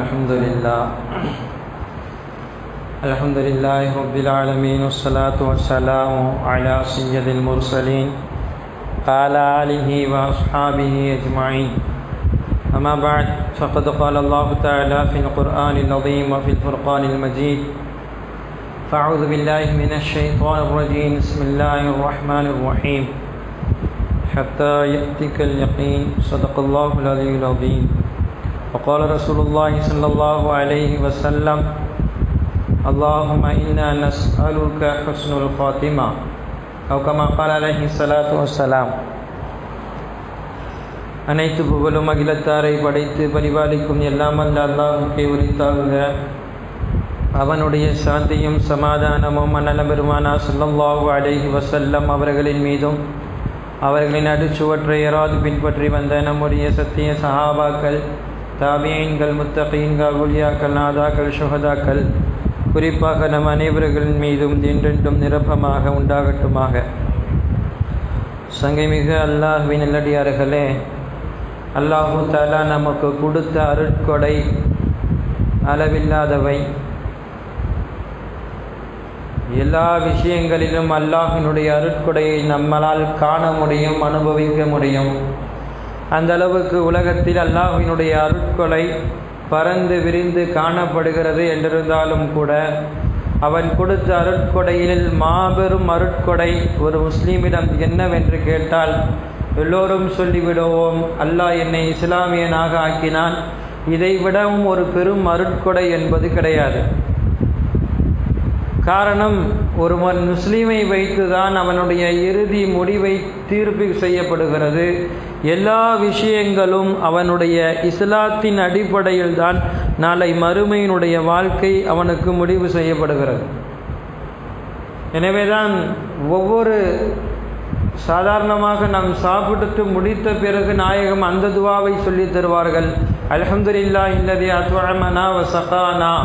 الحمد لله الحمد لله رب العالمين والصلاة والسلام على سيد المرسلين قال آله وأصحابه أجمعين أما بعد فقد قال الله تعالى في القرآن العظيم وفي الفرقان المجيد فأعوذ بالله من الشيطان الرجيم بسم الله الرحمن الرحيم حتى يأتيك اليقين صدق الله العلي العظيم وقال رسول الله صلى الله عليه وسلم اللهم إنا نسألك حسن الخاتمة أو كما قال عليه الصلاة والسلام அனைத்து புகழும் அகிலத்தாரை படைத்து பரிபாலிக்கும் எல்லாம் அல்ல அல்லாஹுக்கே உரித்தாகுக அவனுடைய சாந்தியும் சமாதானமும் அண்ணல பெருமானா சொல்லல்லாஹு அலைஹி வசல்லம் அவர்களின் மீதும் அவர்களின் அடிச்சுவற்றை எறாது பின்பற்றி வந்த நம்முடைய சத்திய சஹாபாக்கள் தாபியன்கள் முத்தகீன்கள் உலியாக்கள் நாதாக்கள் சுகதாக்கள் குறிப்பாக நம் அனைவர்களின் மீதும் என்றென்றும் நிரப்பமாக உண்டாகட்டுமாக சங்கைமிகு அல்லாஹ்வின் நல்லடியார்களே அல்லாஹு தாலா நமக்கு கொடுத்த அருட்கொடை அளவில்லாதவை எல்லா விஷயங்களிலும் அல்லாஹினுடைய அருட்கொடையை நம்மளால் காண முடியும் அனுபவிக்க முடியும் அந்த அளவுக்கு உலகத்தில் அல்லாஹினுடைய அருட்கொடை பறந்து விரிந்து காணப்படுகிறது என்றிருந்தாலும் கூட அவன் கொடுத்த அருட்கொடையில் மாபெரும் அருட்கொடை ஒரு முஸ்லீமிடம் என்னவென்று கேட்டால் எல்லோரும் சொல்லிவிடுவோம் அல்லாஹ் என்னை இஸ்லாமியனாக ஆக்கினான் இதை விடவும் ஒரு பெரும் அருட்கொடை என்பது கிடையாது காரணம் ஒருவன் முஸ்லீமை வைத்துதான் அவனுடைய இறுதி முடிவை தீர்ப்பு செய்யப்படுகிறது எல்லா விஷயங்களும் அவனுடைய இஸ்லாத்தின் அடிப்படையில் தான் நாளை மறுமையினுடைய வாழ்க்கை அவனுக்கு முடிவு செய்யப்படுகிறது எனவேதான் ஒவ்வொரு சாதாரணமாக நாம் சாப்பிட்டு முடித்த பிறகு நாயகம் அந்த துவாவை சொல்லி தருவார்கள் அலமதுல்லா இல்லதே அத்வமனா வசகானா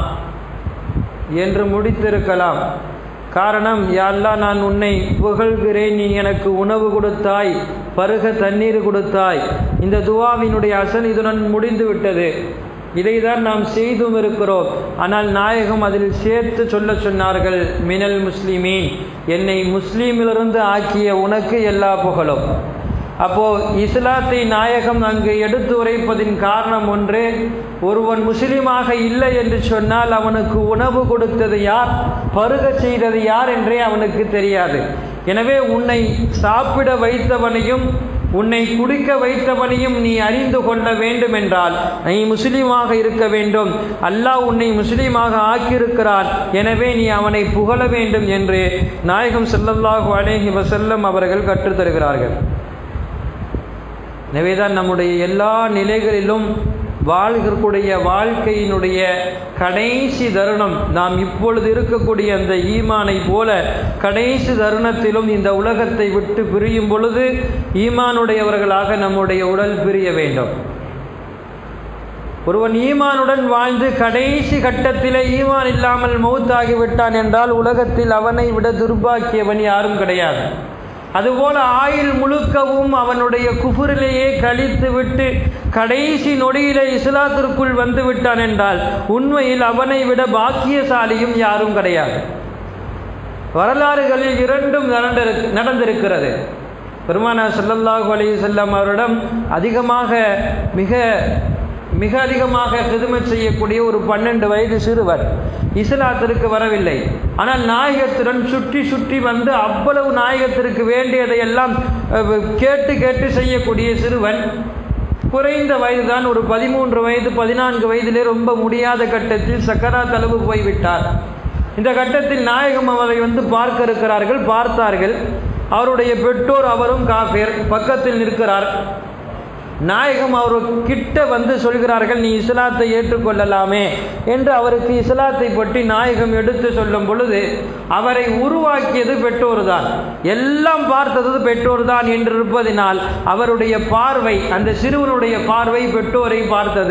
என்று முடித்திருக்கலாம் காரணம் யாழ்லா நான் உன்னை புகழ்கிறேன் நீ எனக்கு உணவு கொடுத்தாய் பருக தண்ணீர் கொடுத்தாய் இந்த துவாவினுடைய அசல் இதுடன் முடிந்து விட்டது இதைதான் நாம் செய்தும் இருக்கிறோம் ஆனால் நாயகம் அதில் சேர்த்து சொல்ல சொன்னார்கள் மினல் முஸ்லிமீன் என்னை முஸ்லீமிலிருந்து ஆக்கிய உனக்கு எல்லா புகழும் அப்போ இஸ்லாத்தை நாயகம் அங்கு எடுத்து உரைப்பதின் காரணம் ஒன்று ஒருவன் முஸ்லீமாக இல்லை என்று சொன்னால் அவனுக்கு உணவு கொடுத்தது யார் பருக செய்தது யார் என்றே அவனுக்கு தெரியாது எனவே உன்னை சாப்பிட வைத்தவனையும் உன்னை குடிக்க வைத்தவனையும் நீ அறிந்து கொள்ள வேண்டும் என்றால் நீ முஸ்லீமாக இருக்க வேண்டும் அல்லாஹ் உன்னை முஸ்லீமாக ஆக்கியிருக்கிறான் எனவே நீ அவனை புகழ வேண்டும் என்று நாயகம் செல்லல்லாஹு அலேஹி வசல்லம் அவர்கள் கற்றுத்தருகிறார்கள் எனவேதான் நம்முடைய எல்லா நிலைகளிலும் வாழ்கிறக்கூடிய வாழ்க்கையினுடைய கடைசி தருணம் நாம் இப்பொழுது இருக்கக்கூடிய அந்த ஈமானை போல கடைசி தருணத்திலும் இந்த உலகத்தை விட்டு பிரியும் பொழுது ஈமானுடையவர்களாக நம்முடைய உடல் பிரிய வேண்டும் ஒருவன் ஈமானுடன் வாழ்ந்து கடைசி கட்டத்திலே ஈமான் இல்லாமல் மௌத்தாகிவிட்டான் என்றால் உலகத்தில் அவனை விட துர்பாக்கியவன் யாரும் கிடையாது அதுபோல ஆயுள் முழுக்கவும் அவனுடைய குஃபுரிலேயே கழித்து விட்டு கடைசி நொடியிலே இஸ்லாத்திற்குள் வந்து விட்டான் என்றால் உண்மையில் அவனை விட பாக்கியசாலியும் யாரும் கிடையாது வரலாறுகளில் இரண்டும் நடந்திருக்கிறது பெருமானா சல்லல்லாஹு அலி செல்லம் அவரிடம் அதிகமாக மிக மிக அதிகமாக கிதுமத் செய்யக்கூடிய ஒரு பன்னெண்டு வயது சிறுவர் இஸ்லாத்திற்கு வரவில்லை ஆனால் நாயகத்துடன் சுற்றி சுற்றி வந்து அவ்வளவு நாயகத்திற்கு வேண்டியதையெல்லாம் கேட்டு கேட்டு செய்யக்கூடிய சிறுவன் குறைந்த வயது தான் ஒரு பதிமூன்று வயது பதினான்கு வயதிலே ரொம்ப முடியாத கட்டத்தில் சக்கரா தளவு போய்விட்டார் இந்த கட்டத்தில் நாயகம் அவரை வந்து பார்க்க இருக்கிறார்கள் பார்த்தார்கள் அவருடைய பெற்றோர் அவரும் காஃபேர் பக்கத்தில் நிற்கிறார் நாயகம் அவர் கிட்ட வந்து சொல்கிறார்கள் நீ இஸ்லாத்தை ஏற்றுக்கொள்ளலாமே என்று அவருக்கு இஸ்லாத்தை பற்றி நாயகம் எடுத்து சொல்லும் பொழுது அவரை உருவாக்கியது பெற்றோர் தான் எல்லாம் பார்த்தது பெற்றோர் தான் என்று இருப்பதினால் அவருடைய பார்வை அந்த சிறுவனுடைய பார்வை பெற்றோரை பார்த்தது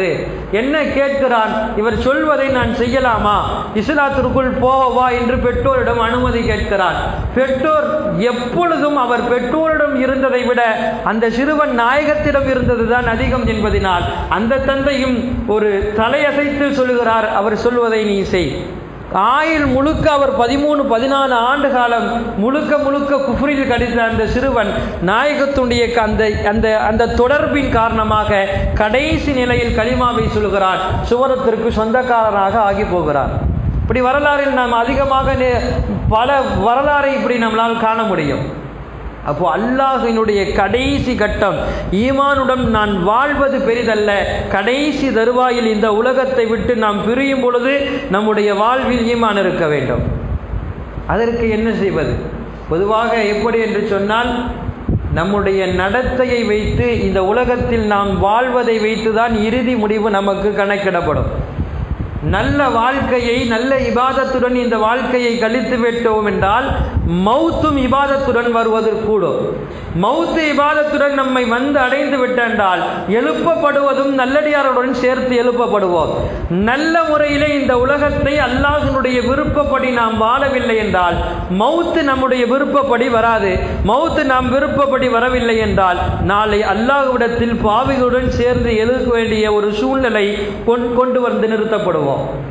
என்ன கேட்கிறான் இவர் சொல்வதை நான் செய்யலாமா இஸ்லாத்திற்குள் போவா என்று பெற்றோரிடம் அனுமதி கேட்கிறான் பெற்றோர் எப்பொழுதும் அவர் பெற்றோரிடம் இருந்ததை விட அந்த சிறுவன் நாயகத்திடம் இருந்ததுதான் அதிகம் என்பதினால் அந்த தந்தையும் ஒரு தலையசைத்து சொல்லுகிறார் அவர் சொல்வதை நீ செய் ஆயுள் முழுக்க அவர் பதிமூணு பதினாலு ஆண்டு காலம் முழுக்க முழுக்க குஃப்ரில் கடித்த அந்த சிறுவன் நாயகத்துடைய அந்த அந்த அந்த தொடர்பின் காரணமாக கடைசி நிலையில் கலிமாவை சொல்கிறான் சுவரத்திற்கு சொந்தக்காரனாக ஆகி போகிறார் இப்படி வரலாறில் நாம் அதிகமாக நே- பல வரலாறை இப்படி நம்மளால் காண முடியும் அப்போ அல்லாஹினுடைய கடைசி கட்டம் ஈமானுடன் நான் வாழ்வது பெரிதல்ல கடைசி தருவாயில் இந்த உலகத்தை விட்டு நாம் பிரியும் பொழுது நம்முடைய வாழ்வில் ஈமான் இருக்க வேண்டும் அதற்கு என்ன செய்வது பொதுவாக எப்படி என்று சொன்னால் நம்முடைய நடத்தையை வைத்து இந்த உலகத்தில் நாம் வாழ்வதை வைத்து தான் இறுதி முடிவு நமக்கு கணக்கிடப்படும் நல்ல வாழ்க்கையை நல்ல இபாதத்துடன் இந்த வாழ்க்கையை கழித்து விட்டோம் என்றால் மௌத்தும் இபாதத்துடன் வருவதற்கூடும் மௌத்து இபாதத்துடன் நம்மை வந்து அடைந்து விட்டென்றால் எழுப்பப்படுவதும் நல்லடியாருடன் சேர்த்து எழுப்பப்படுவோம் நல்ல முறையிலே இந்த உலகத்தை அல்லாஹினுடைய விருப்பப்படி நாம் வாழவில்லை என்றால் மௌத்து நம்முடைய விருப்பப்படி வராது மௌத்து நாம் விருப்பப்படி வரவில்லை என்றால் நாளை அல்லாஹ்விடத்தில் பாவிகளுடன் சேர்ந்து எழுத வேண்டிய ஒரு சூழ்நிலை கொண்- கொண்டு வந்து நிறுத்தப்படுவோம்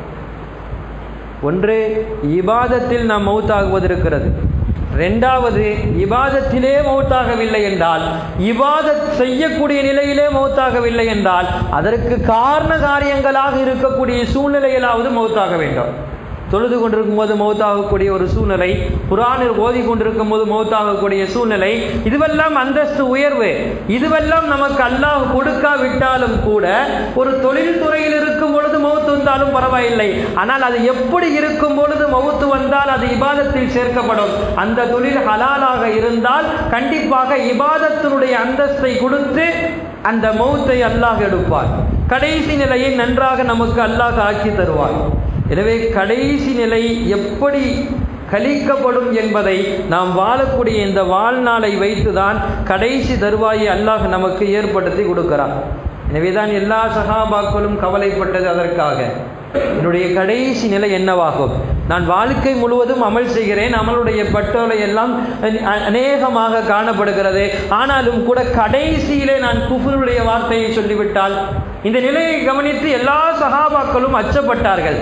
ஒன்று இபாதத்தில் நாம் மௌத்தாகுவதிருக்கிறது ரெண்டாவது இபாதத்திலே மௌத்தாகவில்லை என்றால் இபாதத் செய்யக்கூடிய நிலையிலே மௌத்தாகவில்லை என்றால் அதற்கு காரண காரியங்களாக இருக்கக்கூடிய சூழ்நிலையிலாவது மௌத்தாக வேண்டும் தொழுது கொண்டிருக்கும் போது மௌத்தாகக்கூடிய ஒரு சூழ்நிலை குரானில் ஓதி கொண்டிருக்கும் போது மௌத்தாகக்கூடிய சூழ்நிலை இதுவெல்லாம் அந்தஸ்து உயர்வு இதுவெல்லாம் நமக்கு அல்லாஹ் கொடுக்காவிட்டாலும் கூட ஒரு தொழில் துறையில் இருக்கும் பொழுது மௌத்து வந்தாலும் பரவாயில்லை ஆனால் அது எப்படி இருக்கும் பொழுது மௌத்து வந்தால் அது இபாதத்தில் சேர்க்கப்படும் அந்த தொழில் ஹலாலாக இருந்தால் கண்டிப்பாக இபாதத்தினுடைய அந்தஸ்தை கொடுத்து அந்த மௌத்தை அல்லாஹ் எடுப்பார் கடைசி நிலையை நன்றாக நமக்கு அல்லாஹ் ஆக்கி தருவார் எனவே கடைசி நிலை எப்படி கழிக்கப்படும் என்பதை நாம் வாழக்கூடிய இந்த வாழ்நாளை வைத்துதான் கடைசி தருவாயை அல்லாஹ் நமக்கு ஏற்படுத்தி கொடுக்கிறான் எனவேதான் எல்லா சகாபாக்களும் கவலைப்பட்டது அதற்காக என்னுடைய கடைசி நிலை என்னவாகும் நான் வாழ்க்கை முழுவதும் அமல் செய்கிறேன் அமலுடைய பட்டோலை எல்லாம் அ- அநேகமாக காணப்படுகிறது ஆனாலும் கூட கடைசியிலே நான் குஃபருடைய வார்த்தையை சொல்லிவிட்டால் இந்த நிலையை கவனித்து எல்லா சகாபாக்களும் அச்சப்பட்டார்கள்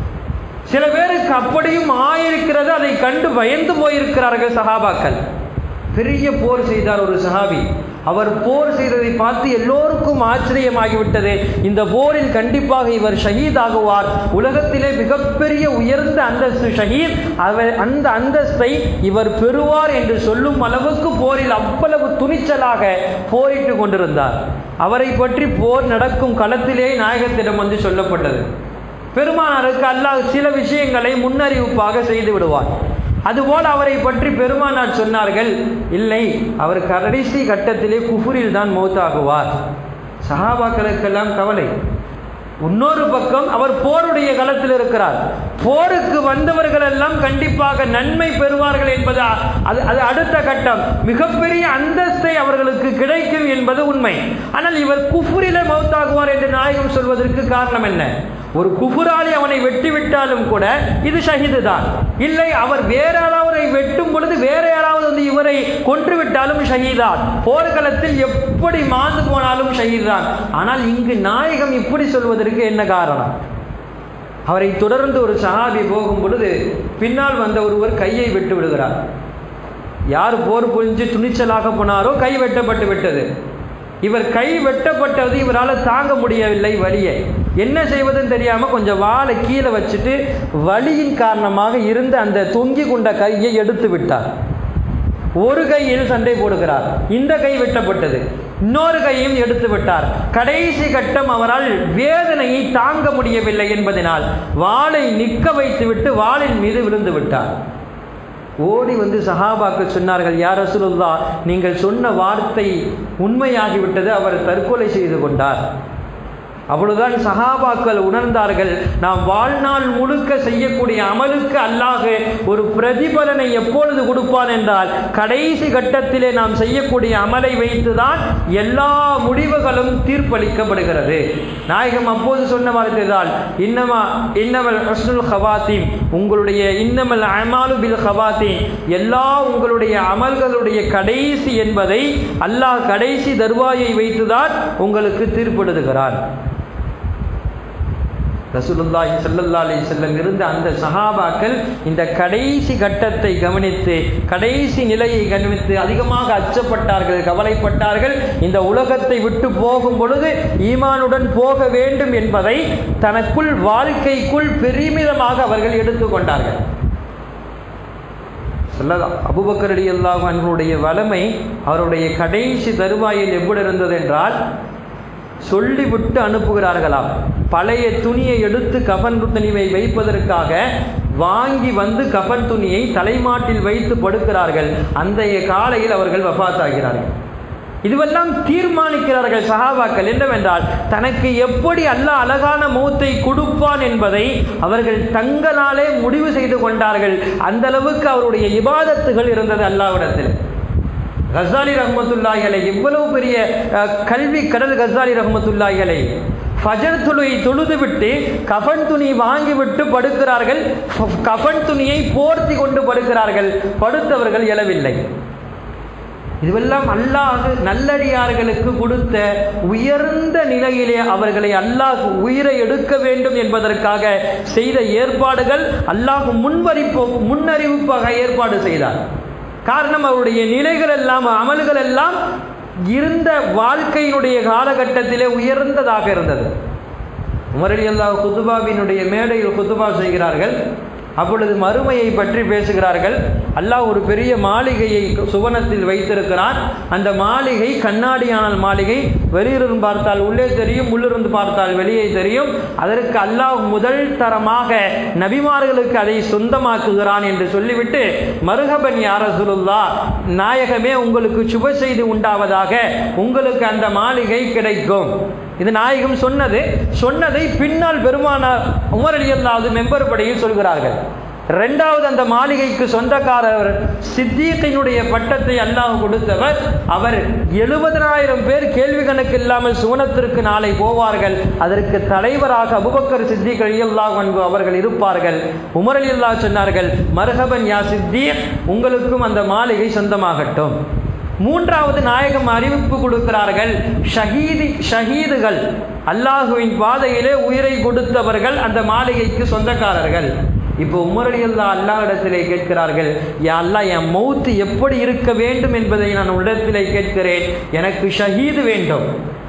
சில பேருக்கு அப்படியும் ஆயிருக்கிறது அதை கண்டு பயந்து போயிருக்கிறார்கள் சஹாபாக்கள் பெரிய போர் செய்தார் ஒரு சஹாபி அவர் போர் செய்ததை பார்த்து எல்லோருக்கும் ஆச்சரியமாகிவிட்டது இந்த போரில் கண்டிப்பாக இவர் ஷஹீத் ஆகுவார் உலகத்திலே மிகப்பெரிய உயர்ந்த அந்தஸ்து ஷஹீத் அவர் அந்த அந்தஸ்தை இவர் பெறுவார் என்று சொல்லும் அளவுக்கு போரில் அவ்வளவு துணிச்சலாக போரிட்டு கொண்டிருந்தார் அவரை பற்றி போர் நடக்கும் களத்திலே நாயகத்திடம் வந்து சொல்லப்பட்டது பெருமானாருக்கு அல்லாஹ் சில விஷயங்களை முன்னறிவிப்பாக செய்து விடுவார் அதுபோல் அவரை பற்றி பெருமானார் சொன்னார்கள் இல்லை அவர் கடைசி கட்டத்திலே குஃபுரில் தான் மௌத்தாகுவார் சஹாபாக்களுக்கெல்லாம் கவலை இன்னொரு பக்கம் அவர் போருடைய களத்தில் இருக்கிறார் போருக்கு வந்தவர்கள் எல்லாம் கண்டிப்பாக நன்மை பெறுவார்கள் என்பது அ- அது அது அடுத்த கட்டம் மிகப்பெரிய அந்தஸ்தை அவர்களுக்கு கிடைக்கும் என்பது உண்மை ஆனால் இவர் குஃபுரிலே மௌத்தாகுவார் என்று நாயகம் சொல்வதற்கு காரணம் என்ன ஒரு குஃபுராளி அவனை வெட்டி விட்டாலும் கூட இது ஷஹீது தான் இல்லை அவர் வேற யாராவதை வெட்டும் பொழுது வேற யாராவது வந்து இவரை கொன்று விட்டாலும் ஷஹீதான் போர்க்களத்தில் எப்படி மாந்து போனாலும் ஷஹீத் தான் ஆனால் இங்கு நாயகம் இப்படி சொல்வதற்கு என்ன காரணம் அவரை தொடர்ந்து ஒரு சஹாபி போகும் பொழுது பின்னால் வந்த ஒருவர் கையை விட்டு விடுகிறார் யார் போர் புரிஞ்சு துணிச்சலாக போனாரோ கை வெட்டப்பட்டு விட்டது இவர் கை வெட்டப்பட்டது இவரால் தாங்க முடியவில்லை வலியை என்ன செய்வதுன்னு தெரியாமல் கொஞ்சம் வாளை கீழே வச்சுட்டு வலியின் காரணமாக இருந்த அந்த தொங்கி கொண்ட கையை எடுத்து விட்டார் ஒரு கையில் சண்டை போடுகிறார் இந்த கை வெட்டப்பட்டது இன்னொரு கையும் எடுத்து விட்டார் கடைசி கட்டம் அவரால் வேதனையை தாங்க முடியவில்லை என்பதனால் வாளை நிற்க வைத்துவிட்டு வாளின் மீது விழுந்து விட்டார் ஓடி வந்து சஹாபாக்கு சொன்னார்கள் யார் ரசூலுல்லா நீங்கள் சொன்ன வார்த்தை உண்மையாகிவிட்டது அவர் தற்கொலை செய்து கொண்டார் அப்பொழுதுதான் சஹாபாக்கள் உணர்ந்தார்கள் நாம் வாழ்நாள் முழுக்க செய்யக்கூடிய அமலுக்கு அல்லாஹ் ஒரு பிரதிபலனை எப்பொழுது கொடுப்பான் என்றால் கடைசி கட்டத்திலே நாம் செய்யக்கூடிய அமலை வைத்துதான் எல்லா முடிவுகளும் தீர்ப்பளிக்கப்படுகிறது நாயகம் அப்போது சொன்ன வார்த்தை தான் இன்னமா இன்னமல் ஹஸ்னுல் ஹவாத்தீம் உங்களுடைய இன்னமல் அமாலு பில் ஹவாத்தீம் எல்லா உங்களுடைய அமல்களுடைய கடைசி என்பதை அல்லாஹ் கடைசி தர்வாயை வைத்துதான் உங்களுக்கு தீர்ப்பெழுதுகிறான் ரசூலுல்லாஹி ஸல்லல்லாஹு அலைஹி வஸல்லம் இருந்த அந்த சஹாபாக்கள் இந்த கடைசி கட்டத்தை கவனித்து கடைசி நிலையை கவனித்து அதிகமாக அச்சப்பட்டார்கள் கவலைப்பட்டார்கள் இந்த உலகத்தை விட்டு போகும் பொழுது ஈமானுடன் போக வேண்டும் என்பதை தனக்குள் வாழ்க்கைக்குள் பெருமிதமாக அவர்கள் எடுத்துக்கொண்டார்கள் சொல்லலாம் அபுபக்கர் அலி அல்லாஹ் அன்புடைய வளமை அவருடைய கடைசி தருவாயில் எப்படி இருந்தது என்றால் சொல்லிவிட்டு அனுப்புகிறார்களாம் பழைய துணியை எடுத்து கஃன் துணியை வைப்பதற்காக வாங்கி வந்து கஃன் துணியை தலைமாட்டில் வைத்து படுக்கிறார்கள் அந்தைய காலையில் அவர்கள் வஃபாத்தாகிறார்கள் இதுவெல்லாம் தீர்மானிக்கிறார்கள் சஹாபாக்கள் என்னவென்றால் தனக்கு எப்படி அல்லாஹ் அழகான மௌத்தை கொடுப்பான் என்பதை அவர்கள் தங்களாலே முடிவு செய்து கொண்டார்கள் அந்த அளவுக்கு அவருடைய இபாதத்துகள் இருந்தது அல்லாவிடத்தில் கசாலி ரஹமத்துல்லாஹலை எவ்வளவு பெரிய அஹ், கல்வி கடல் கசாலி ரஹமத்துல்லாஹலை ஃபஜர் துளை தொழுதுவிட்டு கஃன் துணி வாங்கிவிட்டு படுக்கிறார்கள் ஃப- கஃன் துணியை போர்த்தி கொண்டு படுக்கிறார்கள் படுத்தவர்கள் எழவில்லை இதுவெல்லாம் அல்லாஹ் நல்லடியார்களுக்கு கொடுத்த உயர்ந்த நிலையிலே அவர்களை அல்லாஹ் உயிரை எடுக்க வேண்டும் என்பதற்காக செய்த ஏற்பாடுகள் அல்லாஹ் முன்வரிப்பு முன்னறிவிப்பாக ஏற்பாடு செய்தார் காரணம் அவருடைய நிலைகள் எல்லாம் அமல்கள் எல்லாம் இருந்த வாழ்க்கையினுடைய காலகட்டத்திலே உயர்ந்ததாக இருந்தது உமரலி அல்லாஹ் குதுபாவினுடைய மேடையில் குதுபா செய்கிறார்கள் அப்பொழுது மறுமையை பற்றி பேசுகிறார்கள் அல்லாஹ் ஒரு பெரிய மாளிகையை சுவனத்தில் வைத்திருக்கிறான் அந்த மாளிகை கண்ணாடியான மாளிகை வெளியிருந்து பார்த்தால் உள்ளே தெரியும் உள்ளிருந்து பார்த்தால் வெளியே தெரியும் அதற்கு அல்லாஹ் முதல் தரமாக நபிமார்களுக்கு அதை சொந்தமாக்குகிறான் என்று சொல்லிவிட்டு மருகபன் யாரசுலுல்லா நாயகமே உங்களுக்கு சுப செய்தி உண்டாவதாக உங்களுக்கு அந்த மாளிகை கிடைக்கும் இது நாயகம் சொன்னது சொன்னதை பின்னால் பெருமானார் உமர் அலி அல்லாவது மெம்பர் படையில் சொல்கிறார்கள் ரெண்டாவது அந்த மாளிகைக்கு சொந்தக்காரர் சித்தீக்கினுடைய பட்டத்தை அல்லாஹ் கொடுத்தவர் அவர் எழுபதனாயிரம் பேர் கேள்வி கணக்கு இல்லாமல் சுவனத்திற்கு நாளை போவார்கள் அதற்கு தலைவராக அபுபக்கர் சித்திக் அலியல்லாஹ் அன்பு அவர்கள் இருப்பார்கள் உமர் அலி அல்லாஹ் சொன்னார்கள் மர்ஹபன் யா சித்தீக் உங்களுக்கும் அந்த மாளிகை சொந்தமாகட்டும் மூன்றாவது நாயகம் அறிவிப்பு கொடுக்கிறார்கள் ஷஹீதி ஷஹீதுகள் அல்லாஹுவின் பாதையிலே உயிரை கொடுத்தவர்கள் அந்த மாளிகைக்கு சொந்தக்காரர்கள் இப்போ உமரடி அல்லா அல்லாஹ்விடத்திலே கேட்கிறார்கள் யா அல்லாஹ் என் மௌத்து எப்படி இருக்க வேண்டும் என்பதை நான் உடத்திலே கேட்கிறேன் எனக்கு ஷஹீது வேண்டும்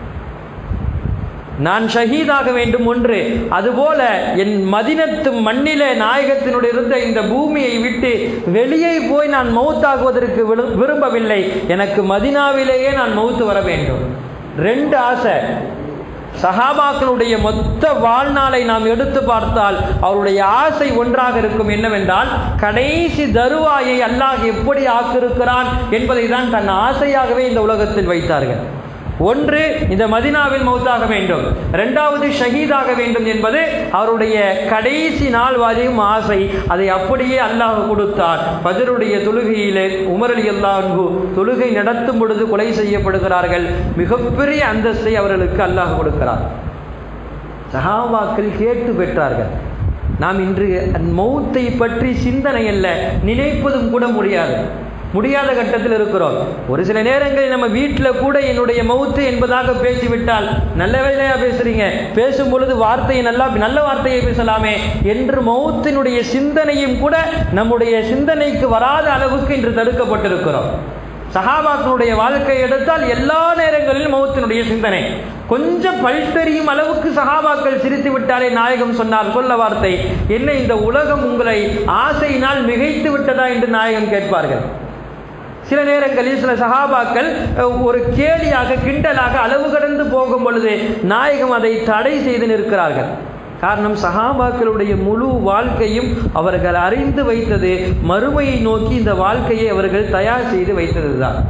நான் ஷஹீதாக வேண்டும் ஒன்று அதுபோல என் மதினத்து மண்ணிலே நாயகத்தினுடைய இருந்த இந்த பூமியை விட்டு வெளியே போய் நான் மௌத்தாகுவதற்கு விரு- விரும்பவில்லை எனக்கு மதினாவிலேயே நான் மௌத்து வர வேண்டும் ரெண்டு ஆசை சஹாபாக்களுடைய மொத்த வாழ்நாளை நாம் எடுத்து பார்த்தால் அவருடைய ஆசை ஒன்றாக இருக்கும் என்னவென்றால் கடைசி தருவாயை அல்லாஹ் எப்படி ஆக்கிருக்கிறான் என்பதை தான் தன் ஆசையாகவே இந்த உலகத்தில் வைத்தார்கள் ஒன்று இந்த மதினாவில் மௌத்தாக வேண்டும் இரண்டாவது ஷஹீதாக வேண்டும் என்பது அவருடைய கடைசி நாள் வரையும் ஆசை அதை அப்படியே அல்லாஹ் கொடுத்தார் பஜருடைய தொழுகையிலே உமர் அலி அல்லாஹு தொழுகை நடத்தும் பொழுது கொலை செய்யப்படுகிறார்கள் மிகப்பெரிய அந்தஸ்தை அவர்களுக்கு அல்லாஹ் கொடுக்கிறார் சஹாபாக்கள் கேட்டு பெற்றார்கள் நாம் இன்று மௌத்தை பற்றி சிந்தனை அல்ல நினைப்பதும் கூட முடியாது முடியாத கட்டத்தில் இருக்கிறோம் ஒரு சில நேரங்களில் நம்ம வீட்டில் கூட என்னுடைய மௌத்து என்பதாக பேசிவிட்டால் நல்ல வேலையாக பேசுறீங்க பேசும் பொழுது வார்த்தையை நல்லா நல்ல வார்த்தையை பேசலாமே என்று மௌத்தினுடைய சிந்தனையும் கூட நம்முடைய சிந்தனைக்கு வராத அளவுக்கு இன்று தடுக்கப்பட்டிருக்கிறோம் சஹாபாக்களுடைய வாழ்க்கை எடுத்தால் எல்லா நேரங்களிலும் மௌத்தினுடைய சிந்தனை கொஞ்சம் பல்தெரியும் அளவுக்கு சஹாபாக்கள் சிரித்து விட்டாலே நாயகம் சொன்னார் சொல்ல வார்த்தை என்ன இந்த உலகம் உங்களை ஆசையினால் மிகைத்து விட்டதா என்று நாயகம் கேட்பார்கள் சில நேரங்களில் சில சகாபாக்கள் அஹ், ஒரு கேலியாக கிண்டலாக அளவு கடந்து போகும் பொழுது நாயகம் அதை தடை செய்து நிற்கிறார்கள் காரணம் சஹாபாக்களுடைய முழு வாழ்க்கையும் அவர்கள் அறிந்து வைத்தது மறுமையை நோக்கி இந்த வாழ்க்கையை அவர்கள் தயார் செய்து வைத்தது தான்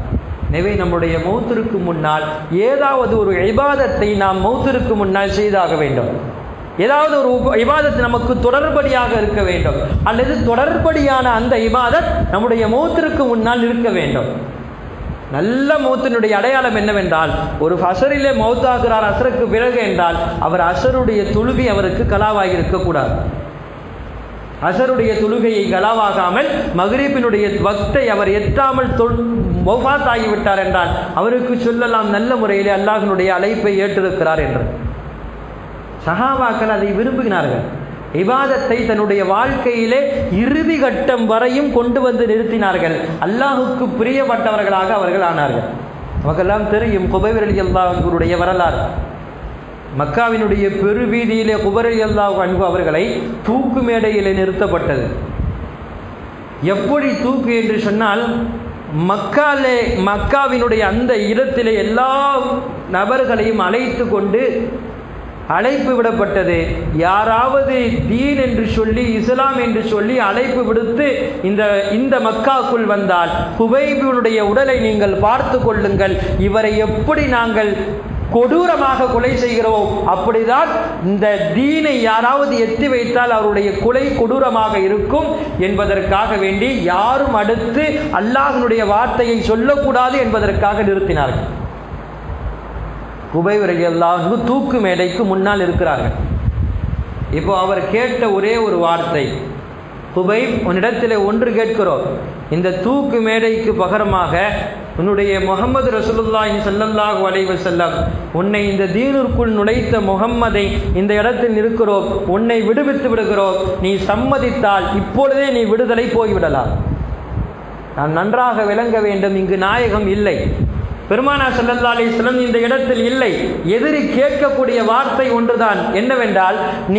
எனவே நம்முடைய மௌத்திற்கு முன்னால் ஏதாவது ஒரு இபாதத்தை நாம் மௌத்திற்கு முன்னால் செய்தாக வேண்டும் ஏதாவது ஒரு உப- இபாதத் நமக்கு தொடர்படியாக இருக்க வேண்டும் அல்லது தொடர்படியான அந்த இபாதத் நம்முடைய மௌத்திற்கு முன்னால் இருக்க வேண்டும் நல்ல மௌத்தினுடைய அடையாளம் என்னவென்றால் ஒரு அசரிலே மௌத்தாகிறார் அசருக்கு பிறகு என்றால் அவர் அசருடைய தொழுகை அவருக்கு கலாவாகி இருக்கக்கூடாது அசருடைய தொழுகையை கலாவாகாமல் மகரீபினுடைய வக்தை அவர் எட்டாமல் தொல் மௌபாத் ஆகிவிட்டார் என்றால் அவருக்கு சொல்லலாம் நல்ல முறையிலே அல்லாஹினுடைய அழைப்பை ஏற்றிருக்கிறார் என்று சஹாபாக்கள் அதை விரும்புகிறார்கள் இபாதத்தை தன்னுடைய வாழ்க்கையிலே இறுதி கட்டம் வரையும் கொண்டு வந்து நிறுத்தினார்கள் அல்லாஹுக்கு பிரியப்பட்டவர்களாக அவர்கள் ஆனார்கள் நமக்கெல்லாம் தெரியும் குபைவர் அலி அல்லாஹுடைய வரலாறு மக்காவினுடைய பெருவீதியிலே குபர் அலி அல்லாஹ் அன்பு அவர்களை தூக்கு மேடையிலே நிறுத்தப்பட்டது எப்படி தூக்கு என்று சொன்னால் மக்காலே மக்காவினுடைய அந்த இடத்திலே எல்லா நபர்களையும் அழைத்து கொண்டு அழைப்பு விடப்பட்டது யாராவது தீன் என்று சொல்லி இஸ்லாம் என்று சொல்லி அழைப்பு விடுத்து இந்த இந்த மக்காக்குள் வந்தால் குபைபினுடைய உடலை நீங்கள் பார்த்து கொள்ளுங்கள் இவரை எப்படி நாங்கள் கொடூரமாக கொலை செய்கிறோம் அப்படிதான் இந்த தீனை யாராவது எத்தி வைத்தால் அவருடைய கொலை கொடூரமாக இருக்கும் என்பதற்காக வேண்டி யாரும் அடுத்து அல்லாஹ்வினுடைய வார்த்தையை சொல்லக்கூடாது என்பதற்காக நிறுத்தினார்கள் குபைவரை எல்லாம் தூக்கு மேடைக்கு முன்னால் இருக்கிறார்கள் இப்போ அவர் கேட்ட ஒரே ஒரு வார்த்தை குபை உன்னிடத்தில் ஒன்று கேட்கிறோம் இந்த தூக்கு மேடைக்கு பகரமாக உன்னுடைய முகமது ரசூலுல்லாஹி ஸல்லல்லாஹு அலைஹி வஸல்லம் உன்னை இந்த தீனிற்குள் நுழைத்த முகம்மதை இந்த இடத்தில் இருக்கிறோம் உன்னை விடுவித்து விடுகிறோம் நீ சம்மதித்தால் இப்பொழுதே நீ விடுதலை போய்விடலாம் நான் நன்றாக விளங்க வேண்டும் இங்கு நாயகம் இல்லை பெருமானா ஸல்லல்லாஹு அலைஹி வஸல்லம் இந்த இடத்தில் இல்லை எதிரி கேட்கக்கூடிய வார்த்தை ஒன்றுதான் என்னவென்றால் நீ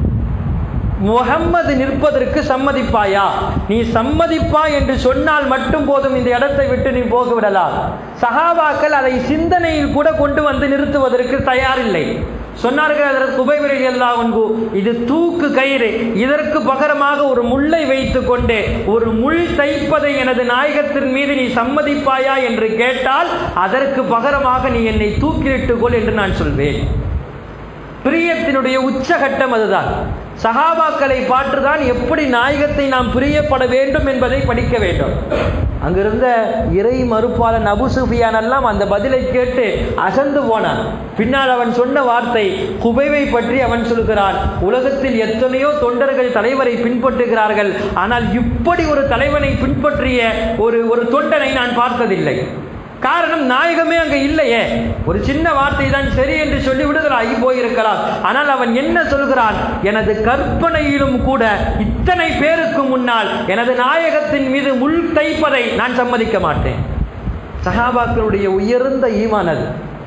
முகம்மது நிற்பதற்கு சம்மதிப்பாயா நீ சம்மதிப்பா என்று சொன்னால் மட்டும் போதும் இந்த இடத்தை விட்டு நீ போக விடலாம் சஹாபாக்கள் அதை சிந்தனையில் கூட கொண்டு வந்து நிறுத்துவதற்கு தயாரில்லை சொன்னார்கள் அதற்கு குபைவரை எல்லாம் ஒன்பு இது தூக்கு கயிறு இதற்கு பகரமாக ஒரு முள்ளை வைத்து கொண்டு ஒரு முள் தைப்பதை எனது நாயகத்தின் மீது நீ சம்மதிப்பாயா என்று கேட்டால் அதற்கு பகரமாக நீ என்னை தூக்கிலிட்டுக் கொள் என்று நான் சொல்வேன் பிரியத்தினுடைய உச்சகட்டம் அதுதான் சஹாபாக்களை பாற்றுதான் எப்படி நாயகத்தை நாம் பிரியப்பட வேண்டும் என்பதை படிக்க வேண்டும் அங்கிருந்த இறை மறுப்பாளன் அபு சுஃபியான் எல்லாம் அந்த பதிலை கேட்டு அசந்து போனான் பின்னால் அவன் சொன்ன வார்த்தை குபைவை பற்றி அவன் சொல்கிறான் உலகத்தில் எத்தனையோ தொண்டர்கள் தலைவரை பின்பற்றுகிறார்கள் ஆனால் இப்படி ஒரு தலைவனை பின்பற்றிய ஒரு ஒரு தொண்டனை நான் பார்த்ததில்லை காரணம் நாயகமே அங்க இல்லையே ஒரு சின்ன வார்த்தை தான் சரி என்று சொல்லி விடுதலாகி போயிருக்கலாம் ஆனால் அவன் என்ன சொல்கிறான் எனது கற்பனையிலும் கூட இத்தனை பேருக்கு முன்னால் எனது நாயகத்தின் மீது முள் தைப்பதை நான் சம்மதிக்க மாட்டேன் சஹாபாக்களுடைய உயர்ந்த ஈமான் அது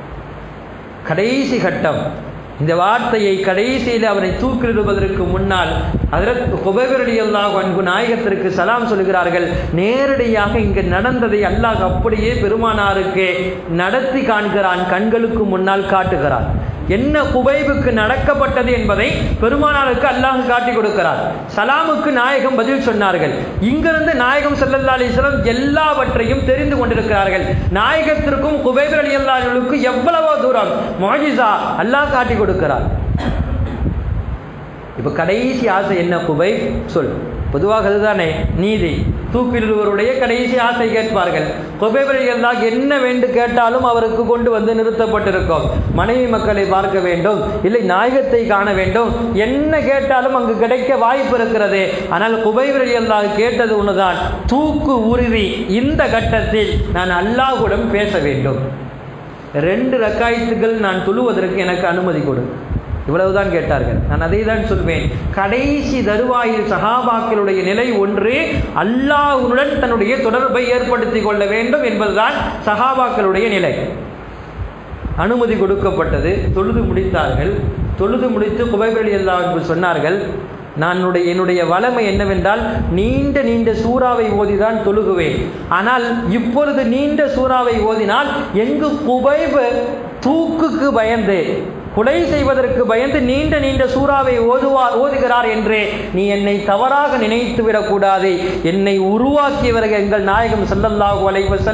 கடைசி கட்டம் இந்த வார்த்தையை கடைசியில் அவரை தூக்கிலிடுவதற்கு முன்னால் அதற்கு குபேவரடி அல்லாஹ் அன்பு நாயகத்திற்கு சலாம் சொல்கிறார்கள் நேரடியாக இங்கு நடந்ததை அல்லாஹ் அப்படியே பெருமானாருக்கு நடத்தி காண்கிறான் கண்களுக்கு முன்னால் காட்டுகிறான் என்ன குபைபுக்கு நடக்கப்பட்டது என்பதை பெருமானாருக்கு அல்லாஹ் காட்டி கொடுக்கிறார் சலாமுக்கு நாயகம் பதில் சொன்னார்கள் இங்கிருந்து நாயகம் ஸல்லல்லாஹு அலைஹி வஸல்லம் எல்லாவற்றையும் தெரிந்து கொண்டிருக்கிறார்கள் நாயகத்திற்கும் குபைபர் அலி அல்லாஹ்வுக்கு எவ்வளவோ தூரம் முஅஜிசா அல்லாஹ் காட்டி கொடுக்கிறார் இப்போ கடைசி ஆசை என்ன குபை சொல் பொதுவாக அதுதானே நீதி தூக்கிலிடுவருடைய கடைசி ஆசை கேட்பார்கள் குபைபரையெல்லாம் என்ன வேண்டும் கேட்டாலும் அவருக்கு கொண்டு வந்து நிறுத்தப்பட்டிருக்கும் மனைவி மக்களை பார்க்க வேண்டும் இல்லை நாயகத்தை காண வேண்டும் என்ன கேட்டாலும் அங்கு கிடைக்க வாய்ப்பு இருக்கிறது ஆனால் குபைபரையெல்லாம் கேட்டது ஒன்றுதான் தூக்கு உறுதி இந்த கட்டத்தில் நான் அல்லாஹ்வுடன் பேச வேண்டும் ரெண்டு ரக்காயத்துகள் நான் தொழுவதற்கு எனக்கு அனுமதி கொடு இவ்வளவுதான் கேட்டார்கள் நான் அதை தான் சொல்வேன் கடைசி தருவாயில் சஹாபாக்களுடைய நிலை ஒன்று அல்லாஹ்வுடன் தன்னுடைய தொடர்பை ஏற்படுத்தி கொள்ள வேண்டும் என்பதுதான் சஹாபாக்களுடைய நிலை அனுமதி கொடுக்கப்பட்டது தொழுது முடித்தார்கள் தொழுது முடித்து குபைபலி அல்லாஹ் சொன்னார்கள் நான் என்னுடைய என்னுடைய வளமை என்னவென்றால் நீண்ட நீண்ட சூறாவை ஓதிதான் தொழுகுவேன் ஆனால் இப்பொழுது நீண்ட சூறாவை ஓதினால் எங்கு குபைபு தூக்குக்கு பயந்து கொலை செய்வதற்கு பயந்து நீண்ட நீண்ட சூறாவை ஓதுவார் ஓதுகிறார் என்று நீ என்னை தவறாக நினைத்து விடக்கூடாது என்னை உருவாக்கியவர்கள் எங்கள் நாயகம் ஸல்லல்லாஹு அலைஹி வஸல்லம்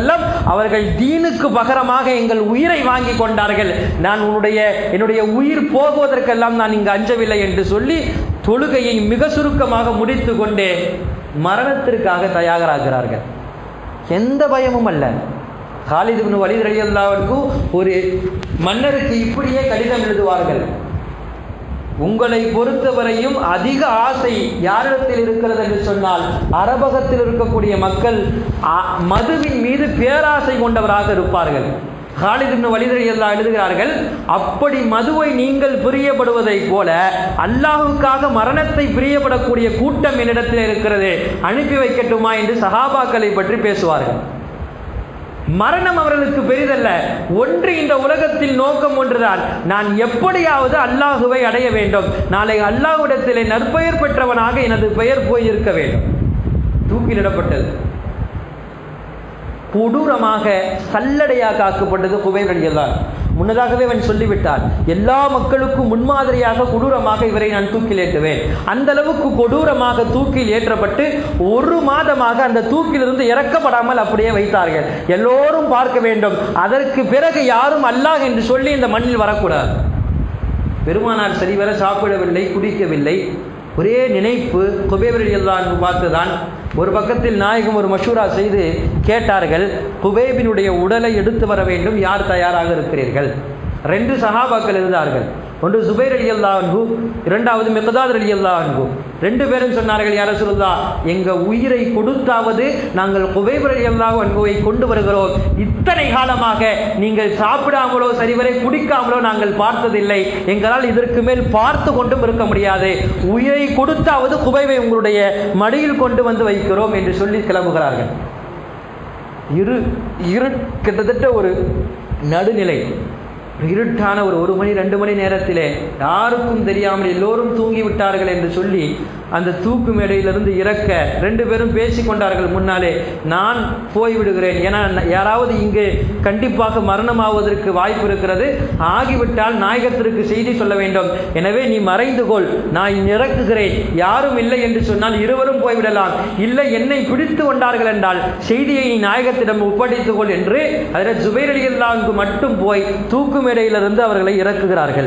அவர்கள் தீனுக்கு பகரமாக எங்கள் உயிரை வாங்கி கொண்டார்கள் நான் உன்னுடைய என்னுடைய உயிர் போகுவதற்கெல்லாம் நான் இங்கு அஞ்சவில்லை என்று சொல்லி தொழுகையை மிக சுருக்கமாக முடித்து கொண்டே மரணத்திற்காக தயாராகிறார்கள் எந்த பயமும் அல்ல ஹாலித் இப்னு வலீத் ரலியல்லாஹு ஒரு மன்னருக்கு இப்படியே கடிதம் எழுதுவார்கள் உங்களை பொறுத்தவரையும் அதிக ஆசை யாரிடத்தில் இருக்கிறது என்று சொன்னால் அரபகத்தில் இருக்கக்கூடிய மக்கள் அ- மதுவின் மீது பேராசை கொண்டவராக இருப்பார்கள் ஹாலித் இப்னு வலீத் ரலியல்லாஹு எழுதுகிறார்கள் அப்படி மதுவை நீங்கள் பிரியப்படுவதைப் போல அல்லாஹுக்காக மரணத்தை பிரியப்படக்கூடிய கூட்டம் என்னிடத்தில் இருக்கிறது அனுப்பி வைக்கட்டுமா என்று சஹாபாக்களை பற்றி பேசுவார்கள் மரணம் அவர்களுக்கு பெரிதல்ல ஒன்று இந்த உலகத்தில் நோக்கம் ஒன்றுதான் நான் எப்படியாவது அல்லாஹுவை அடைய வேண்டும் நாளை அல்லாஹ்விடத்திலே நற்பெயர் பெற்றவனாக எனது பெயர் போயிருக்க வேண்டும் தூக்கிலிடப்பட்டது கொடூரமாக சல்லடையாக ஆக்கப்பட்டது குபைர் அலியல்லான் முன்னதாகவே அவன் சொல்லிவிட்டான் எல்லா மக்களுக்கும் முன்மாதிரியாக கொடூரமாக இவரை நான் தூக்கில் ஏற்றுவேன் அந்த அளவுக்கு கொடூரமாக தூக்கில் ஏற்றப்பட்டு ஒரு மாதமாக அந்த தூக்கிலிருந்து இறக்கப்படாமல் அப்படியே வைத்தார்கள் எல்லோரும் பார்க்க வேண்டும் அதற்கு பிறகு யாரும் அல்லாஹ் என்று சொல்லி இந்த மண்ணில் வரக்கூடாது பெருமானார் சரிவர சாப்பிடவில்லை குடிக்கவில்லை ஒரே நினைப்பு குபேபர் எல்லாம் பார்த்துதான் ஒரு பக்கத்தில் நாயகம் ஒரு மஷூரா செய்து கேட்டார்கள் குபேபினுடைய உடலை எடுத்து வர வேண்டும் யார் தயாராக இருக்கிறீர்கள் ரெண்டு சஹாபாக்கள் இருந்தார்கள் ஒன்று சுபைர் அலி அல்லா அன்பு இரண்டாவது மிகதாத் அலி அல்லா அன்பு ரெண்டு பேரும் சொன்னார்கள் யார சொல்லுதா எங்க உயிரை கொடுத்தாவது நாங்கள் குபைபர் அலி அல்லா அன்புவை கொண்டு வருகிறோம் இத்தனை காலமாக நீங்கள் சாப்பிடாமலோ சரிவரை குடிக்காமலோ நாங்கள் பார்த்ததில்லை எங்களால் இதற்கு மேல் பார்த்து கொண்டும் இருக்க முடியாது உயிரை கொடுத்தாவது குபைவை உங்களுடைய மடியில் கொண்டு வந்து வைக்கிறோம் என்று சொல்லி கிளம்புகிறார்கள் இரு இரு கிட்டத்தட்ட ஒரு நடுநிலை இருட்டான ஒரு ஒரு மணி ரெண்டு மணி நேரத்திலே யாருக்கும் தெரியாமல் எல்லோரும் தூங்கி விட்டார்கள் என்று சொல்லி அந்த தூக்கு மேடையிலிருந்து இறக்க ரெண்டு பேரும் பேசிக் கொண்டார்கள் முன்னாலே நான் போய்விடுகிறேன் ஏன்னா யாராவது இங்கு கண்டிப்பாக மரணமாவதற்கு வாய்ப்பு இருக்கிறது ஆகிவிட்டால் நாயகத்திற்கு செய்தி சொல்ல வேண்டும் எனவே நீ மறைந்து கொள் நான் இறக்குகிறேன் யாரும் இல்லை என்று சொன்னால் இருவரும் போய்விடலாம் இல்லை என்னை பிடித்து கொண்டார்கள் என்றால் செய்தியை நீ நாயகத்திடம் ஒப்படைத்துக் கொள் என்று அதில் ஜுபைர் அலியல்லாவுக்கு மட்டும் போய் தூக்கு மேடையிலிருந்து அவர்களை இறக்குகிறார்கள்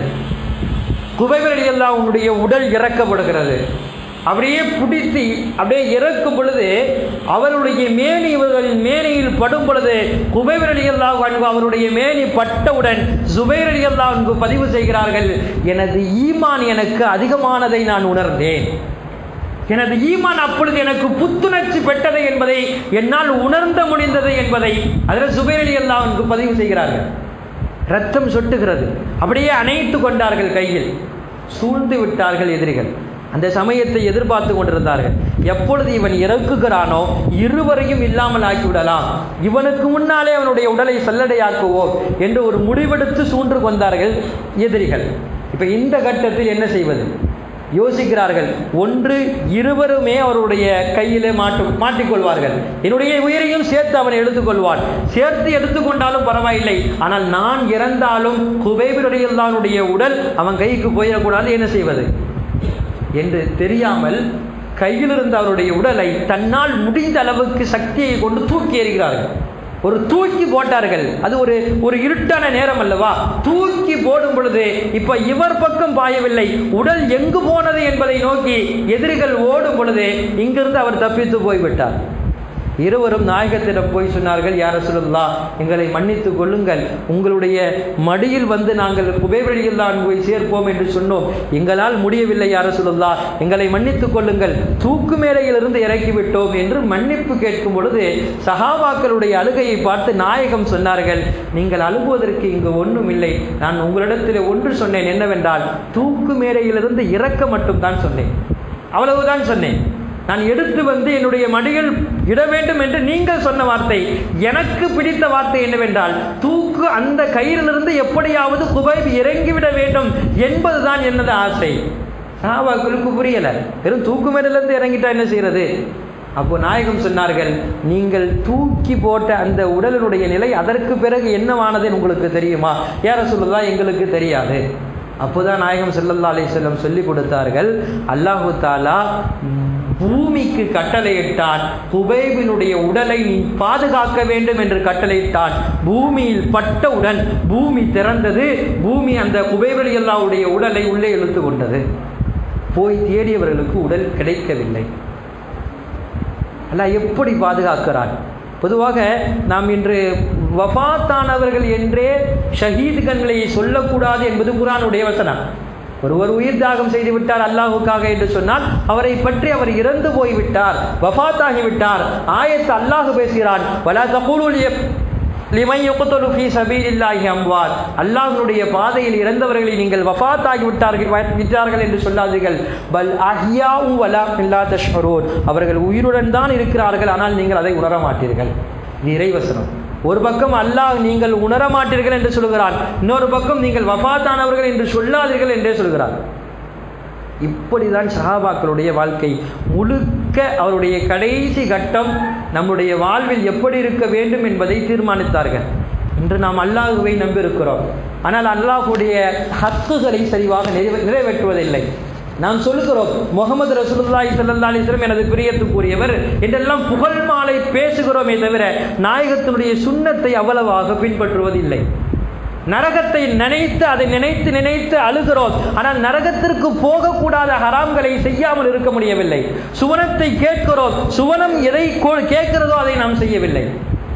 குபைர் அலியல்லாவுடைய உடல் இறக்கப்படுகிறது அப்படியே பிடித்து அப்படியே இறக்கும் பொழுது அவருடைய மேனி இவர்களின் மேனியில் படும் பொழுது குபைர் அலி அல்லாஹ் அன்பு அவருடைய மேனி பட்டவுடன் சுபைர் அலி அல்லாஹ் அன்பு பதிவு செய்கிறார்கள் எனது ஈமான் எனக்கு அதிகமானதை நான் உணர்ந்தேன் எனது ஈமான் அப்பொழுது எனக்கு புத்துணர்ச்சி பெற்றது என்பதை என்னால் உணர்ந்த முடிந்தது என்பதை அதில் சுபைர் அலி அல்லாஹ் அன்பு பதிவு செய்கிறார்கள் ரத்தம் சொட்டுகிறது அப்படியே அணைத்து கொண்டார்கள் கையில் சூழ்ந்து விட்டார்கள் எதிரிகள் அந்த சமயத்தை எதிர்பார்த்து கொண்டிருந்தார்கள் எப்பொழுது இவன் இறக்குகிறானோ இருவரையும் இல்லாமல் ஆக்கிவிடலாம் இவனுக்கு முன்னாலே அவனுடைய உடலை சல்லடையாக்குவோம் என்று ஒரு முடிவெடுத்து சூன்று கொண்டார்கள் எதிரிகள் இப்போ இந்த கட்டத்தில் என்ன செய்வது யோசிக்கிறார்கள் ஒன்று இருவருமே அவருடைய கையிலே மாட்டு மாட்டிக்கொள்வார்கள் என்னுடைய உயிரையும் சேர்த்து அவன் எடுத்துக்கொள்வான் சேர்த்து எடுத்துக்கொண்டாலும் பரவாயில்லை ஆனால் நான் இறந்தாலும் குபைபிரடியல்லானுடைய உடல் அவன் கைக்கு போயிடக்கூடாது என்ன செய்வது என்று தெரியாமல் கையில் இருந்த அவருடைய உடலை தன்னால் முடிந்த அளவுக்கு சக்தியை கொண்டு தூக்கி எறிகிறார்கள் ஒரு தூக்கி போட்டார்கள் அது ஒரு ஒரு இருட்டான நேரம் அல்லவா தூக்கி போடும் பொழுது இப்ப இவர் பக்கம் பாயவில்லை உடல் எங்கு போனது என்பதை நோக்கி எதிரிகள் ஓடும் பொழுது இங்கிருந்து அவர் தப்பித்து போய்விட்டார் இருவரும் நாயகத்திடம் போய் சொன்னார்கள் யார சொல்லலா எங்களை மன்னித்து கொள்ளுங்கள் உங்களுடைய மடியில் வந்து நாங்கள் குபேவழியில் தான் போய் சேர்ப்போம் என்று சொன்னோம் எங்களால் முடியவில்லை யார சொல்லலா எங்களை மன்னித்து கொள்ளுங்கள் தூக்கு மேடையிலிருந்து இறக்கிவிட்டோம் என்று மன்னிப்பு கேட்கும் பொழுது சகாபாக்களுடைய அழுகையை பார்த்து நாயகம் சொன்னார்கள் நீங்கள் அழுகுவதற்கு இங்கு ஒன்றும் இல்லை நான் உங்களிடத்தில் ஒன்று சொன்னேன் என்னவென்றால் தூக்கு மேடையிலிருந்து இறக்க மட்டும் தான் சொன்னேன் அவ்வளவுதான் சொன்னேன் நான் எடுத்து வந்து என்னுடைய மடியில் இட வேண்டும் என்று நீங்கள் சொன்ன வார்த்தை எனக்கு பிடித்த வார்த்தை என்னவென்றால் தூக்கு அந்த கயிறிலிருந்து எப்படியாவது குபைப் இறங்கிவிட வேண்டும் என்பதுதான் எனது ஆசை சாபாக்களுக்கு புரியலை வெறும் தூக்கு மேடிலிருந்து இறங்கிட்டா என்ன செய்யறது அப்போ நாயகம் சொன்னார்கள் நீங்கள் தூக்கி போட்ட அந்த உடலினுடைய நிலை அதற்கு பிறகு என்னவானது உங்களுக்கு தெரியுமா யார சொல்லுதா எங்களுக்கு தெரியாது அப்போதான் நாயகம் ஸல்லல்லாஹு அலைஹி வஸல்லம் சொல்லி கொடுத்தார்கள் அல்லாஹு தாலா பூமிக்கு கட்டளையிட்டான் குபைபினுடைய உடலை நீ பாதுகாக்க வேண்டும் என்று கட்டளையிட்டான் பூமியில் பட்டவுடன் பூமி திறந்தது பூமி அந்த குபைபலி அல்லாவுடைய உடலை உள்ளே இழுத்து கொண்டது போய் தேடியவர்களுக்கு உடல் கிடைக்கவில்லை அல்லாஹ் எப்படி பாதுகாக்கிறான் பொதுவாக நாம் இன்று வஃபாத்தானவர்கள் என்றே ஷஹீதுகளை சொல்லக்கூடாது என்பது குரானுடைய வசனம் ஒருவர் உயிர் தியாகம் செய்து விட்டார் அல்லாஹுக்காக என்று சொன்னால் அவரை பற்றி அவர் இறந்து போய்விட்டார் வஃபாத்தாகிவிட்டார் ஆயத்து அல்லாஹு பேசுகிறான் வலா தகூலுல் லிமை யுக்தலு ஃபீ சபீலில்லாஹி அம்வாத் அல்லாஹ்வுடைய பாதையில் இறந்தவர்களை நீங்கள் வஃபாத்தாகி விட்டார்கள் விட்டார்கள் என்று சொல்லாதீர்கள் பல் அஹ்யாஉ வலா இல்லா தஷ்ஹரூன் அவர்கள் உயிருடன் தான் இருக்கிறார்கள் ஆனால் நீங்கள் அதை உணர மாட்டீர்கள் இது இறைவசனம் ஒரு பக்கம் அல்லாஹ் நீங்கள் உணர மாட்டீர்கள் என்று சொல்கிறான் இன்னொரு பக்கம் நீங்கள் வஃபாத்தானவர்கள் என்று சொல்லாதீர்கள் என்றே சொல்கிறான் இப்படிதான் சஹாபாக்களுடைய வாழ்க்கை முழுக்க அவருடைய கடைசி கட்டம் நம்முடைய வாழ்வில் எப்படி இருக்க வேண்டும் என்பதை தீர்மானித்தார்கள் இன்று நாம் அல்லாஹுவை நம்பியிருக்கிறோம் ஆனால் அல்லாஹுடைய ஹக்குகளை சரிவாக நிறைவே நிறைவேற்றுவதில்லை நாம் சொல்லுகிறோம் முகமது ரசூலுல்லாஹி ஸல்லல்லாஹு அலைஹி வஸல்லம் எனது பிரியத்துக்குரியவர் என்றெல்லாம் புகழ் மாலை பேசுகிறோமே தவிர நாயகத்தினுடைய சுண்ணத்தை அவ்வளவாக பின்பற்றுவதில்லை நரகத்தை நினைத்து அதை நினைத்து நினைத்து அழுகிறோம் ஆனால் நரகத்திற்கு போகக்கூடாத ஹராம்களை செய்யாமல் இருக்க முடியவில்லை சுவனத்தை கேட்கிறோம் சுவனம் எதை கேட்கிறதோ அதை நாம் செய்யவில்லை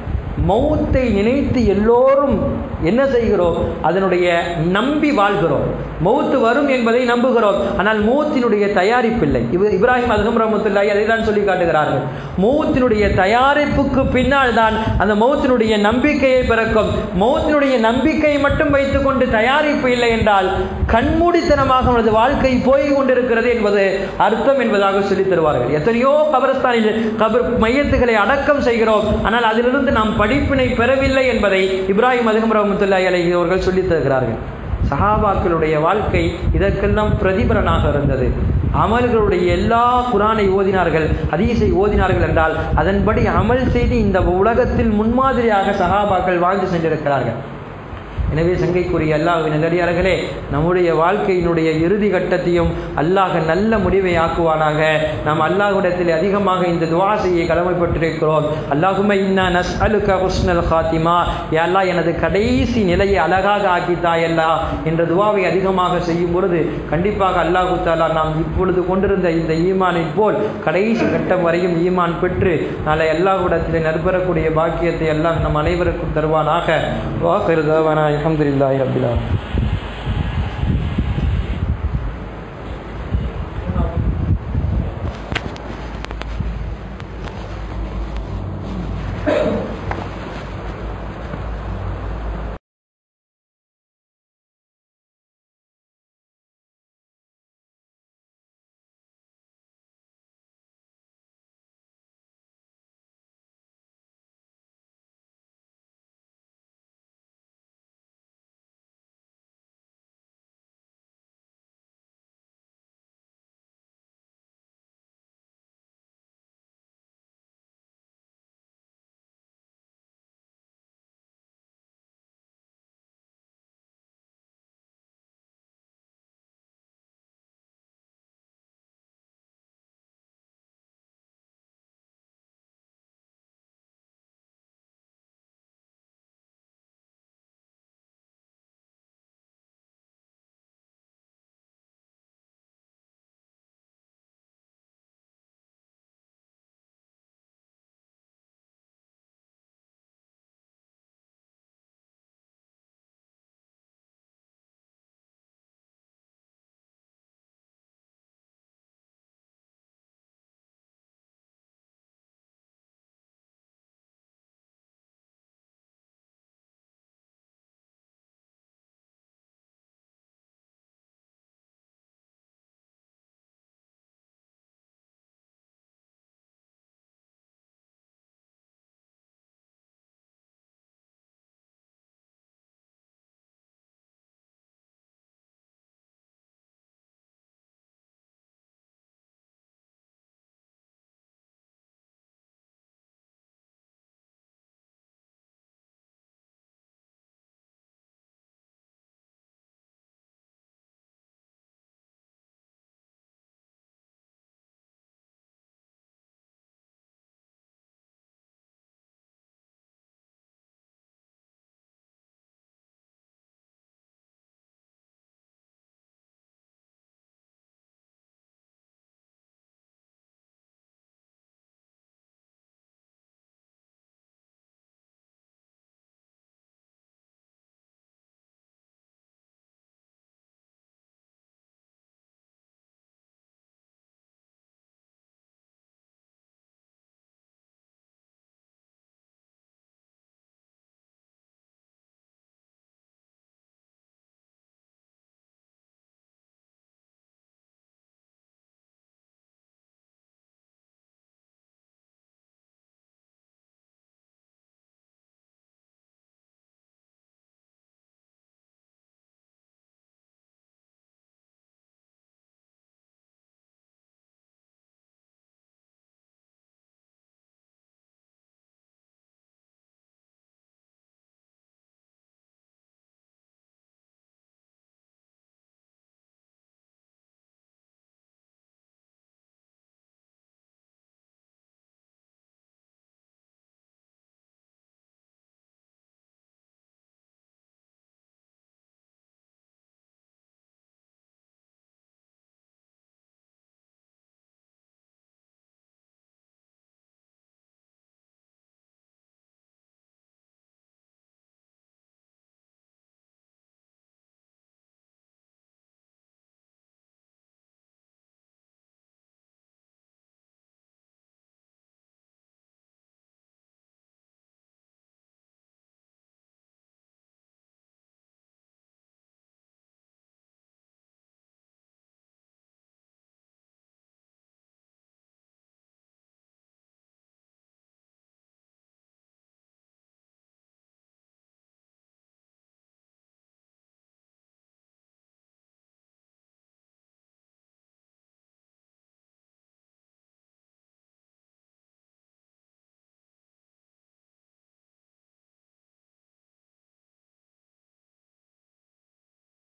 மௌத்தை நினைத்து எல்லோரும் என்ன செய்கிறோம் அதனுடைய நம்பி வாழ்கிறோம் மௌத்து வரும் என்பதை நம்புகிறோம் ஆனால் மௌத்தினுடைய தயாரிப்பில்லை இவ இப்ராஹிம் அதுகம் ரஹமத்துல்லாஹி அதை தான் சொல்லி காட்டுகிறார்கள் மௌத்தினுடைய தயாரிப்புக்கு பின்னால் தான் அந்த மௌத்தினுடைய நம்பிக்கையை பிறக்கும் மௌத்தினுடைய நம்பிக்கையை மட்டும் வைத்துக்கொண்டு தயாரிப்பு இல்லை என்றால் கண்மூடித்தனமாக அவனது வாழ்க்கை போய் கொண்டிருக்கிறது என்பது அர்த்தம் என்பதாக சொல்லித் தருவார்கள் எத்தனையோ கபரஸ்தானில் கபர் மையத்துகளை அடக்கம் செய்கிறோம் ஆனால் அதிலிருந்து நாம் படிப்பினை பெறவில்லை என்பதை இப்ராஹிம் அதுகம் ரஹமத்துல்லாஹி அலைஹி அவர்கள் சொல்லித் தருகிறார்கள் சஹாபாக்களுடைய வாழ்க்கை இதற்கெல்லாம் பிரதிபலனாக இருந்தது அமல்களுடைய எல்லா குரானை ஓதினார்கள் ஹதீஸை ஓதினார்கள் என்றால் அதன்படி அமல் செய்து இந்த உலகத்தில் முன்மாதிரியாக சஹாபாக்கள் வாழ்ந்து சென்றிருக்கிறார்கள் எனவே சங்கைக்குரிய அல்லாஹ்வின் நல்லடியார்களே நம்முடைய வாழ்க்கையினுடைய இறுதி கட்டத்தையும் அல்லாஹ் நல்ல முடிவை ஆக்குவானாக நாம் அல்லாஹ்விடத்தில் அதிகமாக இந்த துவா செய்ய கடமைப்பட்டிருக்கிறோம் அல்லாஹுமே இன்னா நஸ் அலுக ஹுஸ்னல் ஹாத்திமா யா எனது கடைசி நிலையை அழகாக ஆக்கித்தாயல்லா என்ற துவாவை அதிகமாக செய்யும் பொழுது கண்டிப்பாக அல்லாஹு தாலா நாம் இப்பொழுது கொண்டிருந்த இந்த ஈமானை போல் கடைசி கட்டம் வரையும் ஈமான் பெற்று நாளை அல்லாஹ்விடத்தில் நற்பெறக்கூடிய பாக்கியத்தை அல்லாஹ் நம் அனைவருக்கும் தருவானாக வாக்கிருதாவானா அலமதுல்லாஹி ரபிலா